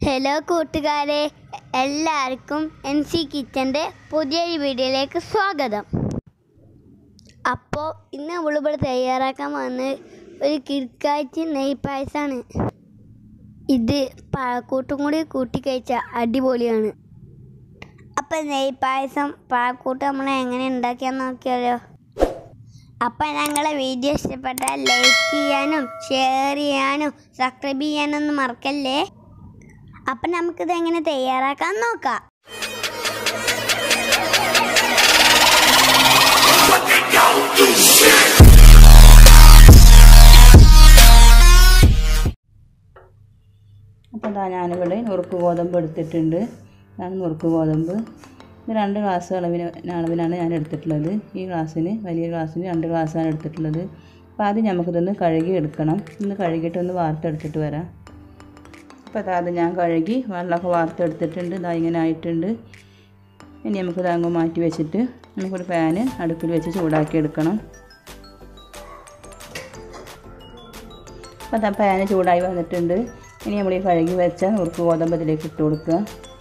hello കൂട്ടുകാരെ എല്ലാവർക്കും N C കിച്ചൻ്റെ പുതിയൊരു വീഡിയോയിലേക്ക് സ്വാഗതം അപ്പോൾ ഇന്ന് നമ്മളിവിടെ തയ്യാറാക്കാൻ വന്ന് ഒരു കിടക്കാച്ചി നെയ് പായസമാണ് ഇത് പഴക്കൂട്ടും കൂടി കൂട്ടി കഴിച്ചാൽ അടിപൊളിയാണ് അപ്പം നെയ് പായസം പഴക്കൂട്ട് നമ്മൾ എങ്ങനെ ഉണ്ടാക്കിയാന്ന് നോക്കിയാലോ അപ്പം ഞങ്ങളെ വീഡിയോ ഇഷ്ടപ്പെട്ടാൽ ലൈക്ക് ചെയ്യാനും ഷെയർ ചെയ്യാനും സബ്സ്ക്രൈബ് ചെയ്യാനൊന്നും മറക്കല്ലേ അപ്പം നമുക്കിത് എങ്ങനെ തയ്യാറാക്കാൻ നോക്കാം അപ്പോൾ ഇതാ ഞാനിവിടെ നുറുക്ക് ഗോതമ്പ് എടുത്തിട്ടുണ്ട് ഇതാണ് നുറുക്ക് ഗോതമ്പ് ഇത് രണ്ട് ഗ്ലാസ് അളവിന് അളവിനാണ് ഞാൻ എടുത്തിട്ടുള്ളത് ഈ ഗ്ലാസ്സിന് വലിയ ഗ്ലാസ്സിന് രണ്ട് ഗ്ലാസ്സാണ് എടുത്തിട്ടുള്ളത് അപ്പോൾ ആദ്യം നമുക്കിതൊന്ന് കഴുകി എടുക്കണം ഒന്ന് കഴുകിയിട്ട് ഒന്ന് വാർത്തെടുത്തിട്ട് വരാം അപ്പോൾ അതാത് ഞാൻ കഴുകി വെള്ളമൊക്കെ വാർത്തെടുത്തിട്ടുണ്ട് ഇതാ ഇങ്ങനെ ആയിട്ടുണ്ട് ഇനി നമുക്കിത് അങ്ങ് മാറ്റി വെച്ചിട്ട് നമുക്കൊരു പാന് അടുപ്പിൽ വെച്ച് ചൂടാക്കി എടുക്കണം അപ്പോൾ അതാ പാന് ചൂടായി വന്നിട്ടുണ്ട് ഇനി നമ്മൾ ഈ കഴുകി വെച്ച നുറുക്ക് ഗോതമ്പ് ഇതിലേക്ക് ഇട്ട് കൊടുക്കുക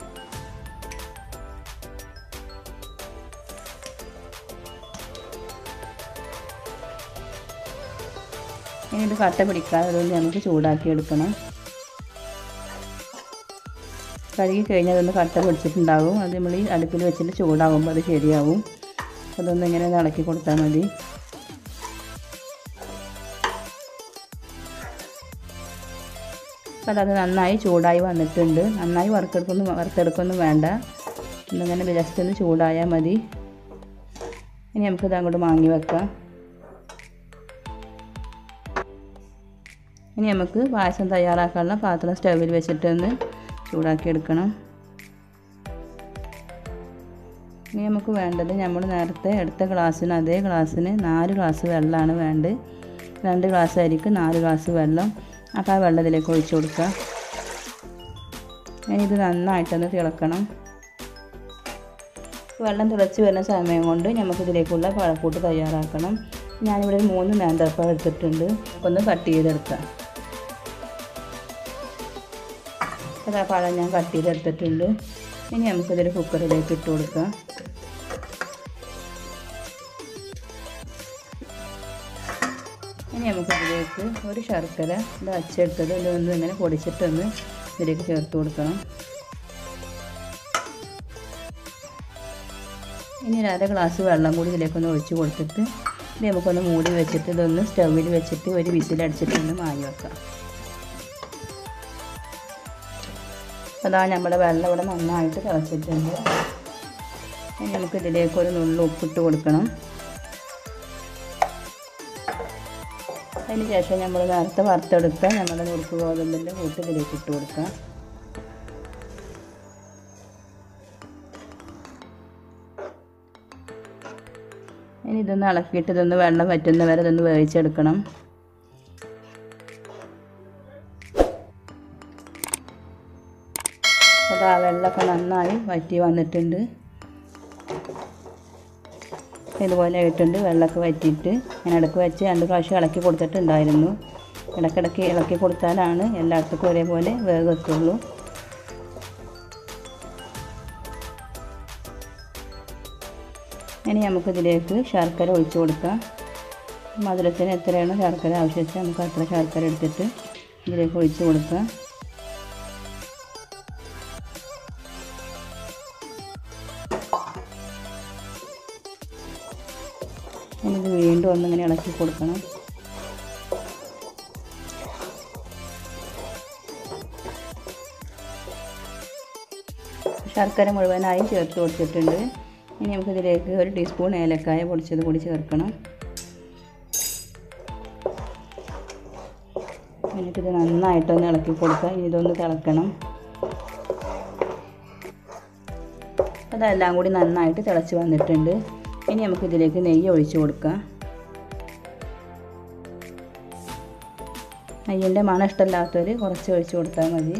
ഇനി ഇത് കട്ട പിടിക്കാതെ അതുകൊണ്ട് നമുക്ക് ചൂടാക്കി എടുക്കണം കഴുകി കഴിഞ്ഞാൽ അതൊന്ന് കട്ട പിടിച്ചിട്ടുണ്ടാകും അത് നമ്മൾ ഈ അടുപ്പിൽ വെച്ചിട്ട് ചൂടാകുമ്പോൾ അത് ശരിയാവും അതൊന്ന് ഇങ്ങനെ ഒന്ന് ഇളക്കി കൊടുത്താൽ മതി അപ്പോൾ അത് നന്നായി ചൂടായി വന്നിട്ടുണ്ട് നന്നായി വറുത്തെടുക്കൊന്നും വറുത്തെടുക്കൊന്നും വേണ്ട ഒന്നിങ്ങനെ ജസ്റ്റ് ഒന്ന് ചൂടായാൽ മതി ഇനി നമുക്കിത് അങ്ങോട്ട് വാങ്ങി വെക്കാം ഇനി നമുക്ക് പായസം തയ്യാറാക്കാനുള്ള പാത്രം സ്റ്റൗവിൽ വെച്ചിട്ടൊന്ന് ചൂടാക്കി എടുക്കണം ഇനി നമുക്ക് വേണ്ടത് നമ്മൾ നേരത്തെ എടുത്ത ഗ്ലാസ്സിന് അതേ ഗ്ലാസ്സിന് നാല് ഗ്ലാസ് വെള്ളമാണ് വേണ്ടത് രണ്ട് ഗ്ലാസ് അരിക്ക് നാല് ഗ്ലാസ് വെള്ളം അപ്പോൾ ആ വെള്ളം ഇതിലേക്ക് ഒഴിച്ച് കൊടുക്കുക ഇനി ഇത് നന്നായിട്ടൊന്ന് തിളക്കണം വെള്ളം തിളച്ച് വരുന്ന സമയം കൊണ്ട് നമുക്കിതിലേക്കുള്ള പഴക്കൂട്ട് തയ്യാറാക്കണം ഞാനിവിടെ ഒരു മൂന്ന് നേന്ത്രപ്പഴം എടുത്തിട്ടുണ്ട് ഒന്ന് കട്ട് ചെയ്തെടുക്കാം അപ്പോൾ ആ പഴം ഞാൻ കട്ട് ചെയ്തെടുത്തിട്ടുണ്ട് ഇനി നമുക്കിതൊരു കുക്കറിലേക്ക് ഇട്ട് കൊടുക്കാം ഇനി നമുക്കിതിലേക്ക് ഒരു ശർക്കര ഇത് അച്ചെടുത്തത് ഇതൊന്ന് ഇങ്ങനെ പൊടിച്ചിട്ടൊന്ന് ഇതിലേക്ക് ചേർത്ത് കൊടുക്കണം ഇനി ഒരു അര ഗ്ലാസ് വെള്ളം കൂടി ഇതിലേക്കൊന്ന് ഒഴിച്ച് കൊടുത്തിട്ട് ഇത് നമുക്കൊന്ന് മൂടി വെച്ചിട്ട് ഇതൊന്ന് സ്റ്റൗവിൽ വെച്ചിട്ട് ഒരു വിസിലടിച്ചിട്ടൊന്ന് മാറ്റി വെക്കാം അതാ നമ്മുടെ വെള്ളം ഇവിടെ നന്നായിട്ട് തിളച്ചിട്ടുണ്ട് ഇനി നമുക്ക് ഇതിലേക്ക് ഒരു നുള്ളു ഉപ്പിട്ട് കൊടുക്കണം അതിന് ശേഷം നമ്മൾ നേരത്തെ വറുത്തെടുത്ത നമ്മുടെ നുറുക്ക് ഗോതമ്പിൻ്റെ കൂട്ട് ഇതിലേക്ക് ഇട്ട് കൊടുക്കാം ഇനി ഇതൊന്ന് ഇളക്കിയിട്ട് ഇതൊന്ന് വെള്ളം വറ്റുന്ന വരെ ഇതൊന്ന് വേവിച്ചെടുക്കണം അത് ആ വെള്ളമൊക്കെ നന്നായി വറ്റി വന്നിട്ടുണ്ട് ഇതുപോലെ ആയിട്ടുണ്ട് വെള്ളമൊക്കെ വറ്റിയിട്ട് ഞാൻ ഇടയ്ക്ക് വെച്ച് രണ്ട് പ്രാവശ്യം ഇളക്കി കൊടുത്തിട്ടുണ്ടായിരുന്നു ഇടയ്ക്കിടയ്ക്ക് ഇളക്കി കൊടുത്താലാണ് എല്ലായിടത്തേക്കും ഒരേപോലെ വേഗം എത്തുള്ളൂ ഇനി നമുക്കിതിലേക്ക് ശർക്കര ഒഴിച്ചു കൊടുക്കാം മധുരത്തിന് എത്രയാണോ ശർക്കര ആവശ്യത്തിന് നമുക്ക് അത്ര ശർക്കര എടുത്തിട്ട് ഇതിലേക്ക് ഒഴിച്ച് കൊടുക്കാം ഇനിയിത് വീണ്ടും ഒന്നിങ്ങനെ ഇളക്കി കൊടുക്കണം ശർക്കര മുഴുവനായി ചേർത്ത് കൊടുത്തിട്ടുണ്ട് ഇനി നമുക്കിതിലേക്ക് ഒരു ടീസ്പൂൺ ഏലക്കായ പൊടിച്ചത് കൂടി ചേർക്കണം എന്നിട്ടിത് നന്നായിട്ടൊന്ന് ഇളക്കി കൊടുക്കുക ഇനി ഇതൊന്ന് തിളക്കണം അതെല്ലാം കൂടി നന്നായിട്ട് തിളച്ച് വന്നിട്ടുണ്ട് ഇനി നമുക്കിതിലേക്ക് നെയ്യ് ഒഴിച്ച് കൊടുക്കാം നെയ്യിൻ്റെ മണം ഇഷ്ടമില്ലാത്തവർ കുറച്ച് ഒഴിച്ച് കൊടുത്താൽ മതി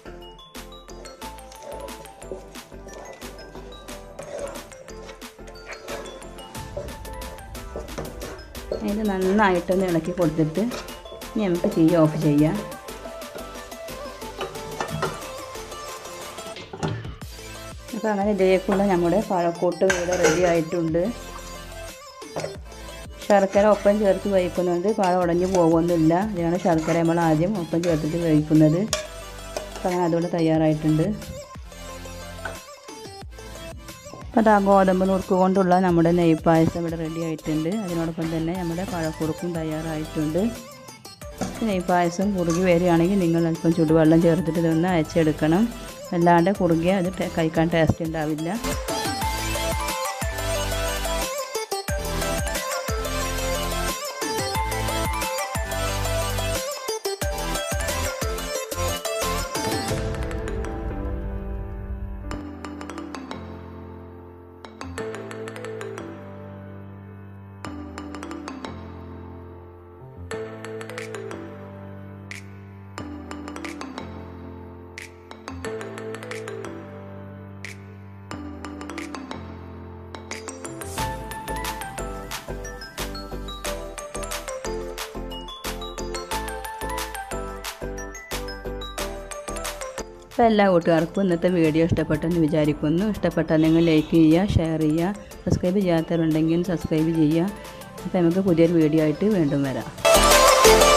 ഇത് നന്നായിട്ടൊന്ന് ഇളക്കി കൊടുത്തിട്ട് ഇനി നമുക്ക് തീ ഓഫ് ചെയ്യാം അപ്പോൾ അങ്ങനെ ഇതിലേക്കുള്ള നമ്മുടെ പഴക്കൂട്ട് ഇവിടെ റെഡി ആയിട്ടുണ്ട് ശർക്കര ഒപ്പം ചേർത്ത് വേവിക്കുന്നുണ്ട് പഴം ഉടഞ്ഞു പോകുന്നില്ല ഇതാണ് ശർക്കര നമ്മൾ ആദ്യം ഒപ്പം ചേർത്തിട്ട് വേവിക്കുന്നത് അപ്പോൾ അങ്ങനെ അതുകൊണ്ട് തയ്യാറായിട്ടുണ്ട് അപ്പോൾ അതാ ഗോതമ്പ് നുറുക്ക് കൊണ്ടുള്ള നമ്മുടെ നെയ് പായസം ഇവിടെ റെഡി ആയിട്ടുണ്ട് അതിനോടൊപ്പം തന്നെ നമ്മുടെ പഴക്കുറുക്കും തയ്യാറായിട്ടുണ്ട് നെയ് പായസം കുറുകി വരികയാണെങ്കിൽ നിങ്ങൾ അല്പം ചുടുവെള്ളം ചേർത്തിട്ട് ഇതൊന്ന് അയച്ചെടുക്കണം അല്ലാണ്ട് കുറുകിയ അത് ടേ- കഴിക്കാൻ ടേസ്റ്റ് ഉണ്ടാവില്ല അപ്പോൾ എല്ലാ കൂട്ടുകാർക്കും ഇന്നത്തെ വീഡിയോ ഇഷ്ടപ്പെട്ടെന്ന് വിചാരിക്കുന്നു ഇഷ്ടപ്പെട്ടാൽ നിങ്ങൾ ലൈക്ക് ചെയ്യുക ഷെയർ ചെയ്യുക സബ്സ്ക്രൈബ് ചെയ്യാത്തവരുണ്ടെങ്കിൽ സബ്സ്ക്രൈബ് ചെയ്യുക അപ്പോൾ നമുക്ക് പുതിയൊരു വീഡിയോ ആയിട്ട് വീണ്ടും വരാം